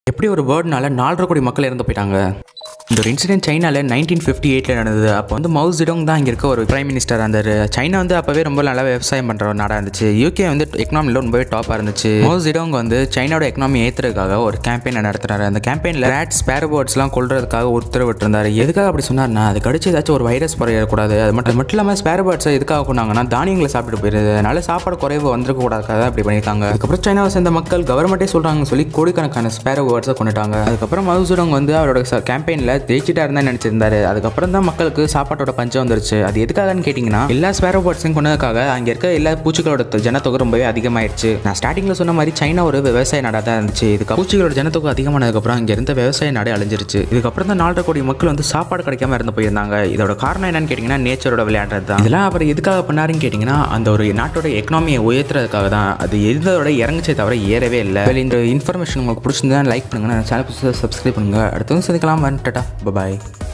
எப்படி ஒரு பேர்ட்னால நாலரை கோடி மக்கள் இறந்து போயிட்டாங்க இந்த ஒரு இன்சிடென்ட் சைனாவில் நைன்டீன் ஃபிஃப்டி எயிட்டில் நடந்தது அப்போ வந்து மவுஸ் ஜிடோங் தான் இங்கே இருக்க ஒரு பிரைம் மினிஸ்டர் இருந்தார் சைனா வந்து அப்போவே ரொம்ப நல்லா விவசாயம் பண்ணுற ஒரு நாடாக இருந்துச்சு யூகே வந்து எக்கனாமியில் ரொம்பவே டாப்பாக இருந்துச்சு மவுஸ் ஜிடோங் வந்து சைனாவோட எக்கனாமி ஏற்றுறதுக்காக ஒரு கேம்பெயின் நடத்துறாரு அந்த கேம்பெயினில் ரேட் ஸ்பேர் பேர்ட்ஸ்லாம் கொள்றதுக்காக உத்தரவிட்டிருந்தார் எதுக்காக அப்படி சொன்னார்னா அது கடிச்சு ஏதாச்சும் ஒரு வைரஸ் பரவிடக்கூடாது அது மட்டும் அது மட்டும் இல்லாமல் ஸ்பேர் பேர்ட்ஸை எதுக்காக கொண்டாங்கன்னா தானியங்களை சாப்பிட்டு போயிருது அதனால சாப்பாடு குறைவு வந்திருக்க கூடாதுக்காக அப்படி பண்ணியிருக்காங்க அதுக்கப்புறம் சைனாவை சேர்ந்த மக்கள் கவர்மெண்ட்டே சொல்கிறாங்கன்னு சொல்லி கோடிக்கணக்கான ஸ்பேர் பேர்ட்ஸை கொண்டுட்டாங்க அதுக்கப்புறம் மவுசுடோங் வந்து அவரோட கேம்பெயினில் ஜெயிச்சிட்டா இருந்தா நினச்சிருந்தாரு அதுக்கப்புறம் தான் மக்களுக்கு சாப்பாட்டோட பஞ்சம் வந்துருச்சு அது எதுக்காகன்னு கேட்டிங்கன்னா எல்லா ஸ்பேரோ பேர்ட்ஸையும் கொண்டதுக்காக அங்கே இருக்க எல்லா பூச்சிகளோட தொ- ஜனத்தொகை ரொம்பவே அதிகமாயிடுச்சு நான் ஸ்டார்டிங்கில் சொன்ன மாதிரி சைனா ஒரு விவசாய நாடாக தான் இருந்துச்சு இதுக்கு பூச்சிகளோட ஜனத்தொகை அதிகமானதுக்கப்புறம் அங்கே இருந்த விவசாய நாடே அழிஞ்சிருச்சு இதுக்கப்புறம் தான் நாலரை கோடி மக்கள் வந்து சாப்பாடு கிடைக்காம இருந்து போயிருந்தாங்க இதோட காரணம் என்னன்னு கேட்டிங்கன்னா நேச்சரோட விளையாடுறது தான் இதெல்லாம் அவர் எதுக்காக பண்ணாருன்னு கேட்டிங்கன்னா அந்த ஒரு நாட்டோட எக்கனாமியை உயர்த்துறதுக்காக தான் அது இருந்ததோட இறங்குச்சே தவிர ஏறவே இல்லை Well, இந்த இன்ஃபர்மேஷன் உங்களுக்கு பிடிச்சிருந்தா லைக் பண்ணுங்க சேனல் சப்ஸ்கிரைப் பண்ணுங்க அடுத்தவங்க சந்திக்கலாம் டாட்டா பாய்